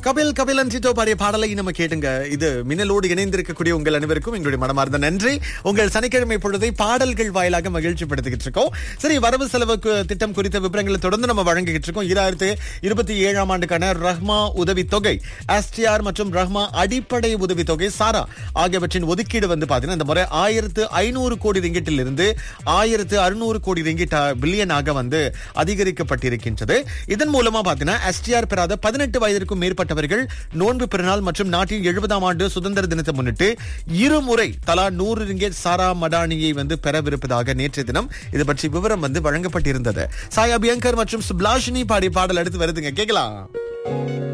கபில் கபிலன் சிட்டோ பாடிய பாடலை நம்ம கேட்டுங்க இது மின்னலோடு இணைந்திருக்கக்கூடிய உங்கள் அனைவருக்கும் எங்களுடைய மனமார்ந்த நன்றி உங்கள் சனிக்கிழமை பொழுதை பாடல்கள் வாயிலாக மகிழ்ச்சி படுத்திக்கிட்டு இருக்கோம் சரி வரவு செலவு கு- திட்டம் குறித்த விவரங்களை தொடர்ந்து நம்ம வழங்கிக்கிட்டு இருக்கோம் ஈராயிரத்து இருபத்தி ஏழாம் ஆண்டுக்கான ரஹ்மா உதவி தொகை எஸ்டிஆர் மற்றும் ரஹ்மா அடிப்படை உதவி தொகை சாரா ஆகியவற்றின் ஒதுக்கீடு வந்து பாத்தீங்கன்னா இந்த முறை ஆயிரத்து ஐநூறு கோடி ரிங்கிட்டில் இருந்து ஆயிரத்து அறுநூறு கோடி ரிங்கிட் பில்லியனாக வந்து அதிகரிக்கப்பட்டிருக்கின்றது இதன் மூலமா பாத்தீங்கன்னா எஸ்டிஆர் பெறாத பதினெட்டு வயதிற்கும் மேற்பட்டவர்கள் நோன்பு பெருநாள் மற்றும் நாட்டின் எழுபதாம் ஆண்டு சுதந்திர தினத்தை முன்னிட்டு இருமுறை தலா நூறு ரிங்கெட் சாரா மடானியை வந்து பெறவிருப்பதாக நேற்றைய தினம் இது பற்றி விவரம் வந்து வழங்கப்பட்டிருந்தது சாயா பியங்கர் மற்றும் சுப்லாஷினி பாடிய பாடல் அடுத்து வருதுங்க கேட்கலாம்